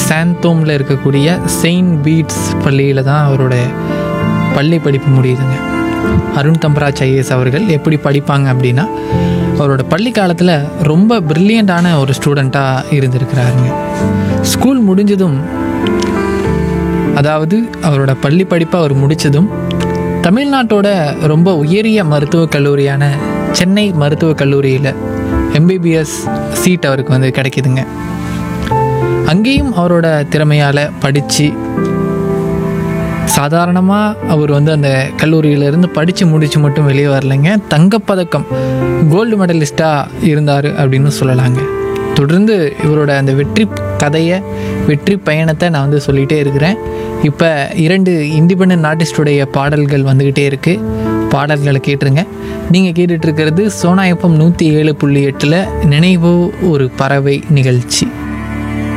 சாந்தோமில் இருக்கக்கூடிய Saint Bede's பள்ளியில் தான் அவரோட பள்ளி படிப்பு முடியுதுங்க அருண் தம்பராஜ் ஐஏஎஸ் அவர்கள் எப்படி படிப்பாங்க அப்படின்னா அவரோட பள்ளி காலத்தில் ரொம்ப ப்ரில்லியண்ட்டான ஒரு ஸ்டூடெண்ட்டாக இருந்திருக்கிறாருங்க ஸ்கூல் முடிஞ்சதும் அதாவது அவரோட பள்ளி படிப்பை அவர் முடித்ததும் தமிழ்நாட்டோட ரொம்ப உயரிய மருத்துவக் கல்லூரியான சென்னை மருத்துவக் கல்லூரியில் எம்பிபிஎஸ் சீட் அவருக்கு வந்து கிடைக்குதுங்க அங்கேயும் அவரோட திறமையால் படித்து சாதாரணமாக அவர் வந்து அந்த கல்லூரியிலேருந்து படித்து முடித்து மட்டும் வெளியே வரலைங்க தங்கப்பதக்கம் கோல்டு மெடலிஸ்ட்டாக இருந்தார் அப்படின்னு சொல்லலாங்க தொடர்ந்து இவரோட அந்த வெற்றி கதையை வெற்றி பயணத்தை நான் வந்து சொல்லிகிட்டே இருக்கிறேன் இப்போ இரண்டு இண்டிபெண்ட் ஆர்டிஸ்டுடைய பாடல்கள் வந்துக்கிட்டே இருக்குது பாடல்களை கேட்டுருங்க நீங்கள் கேட்டுட்ருக்கிறது சோனா எஃப்எம் நூற்றி ஏழு புள்ளி எட்டில் நினைவோ ஒரு பறவை நிகழ்ச்சி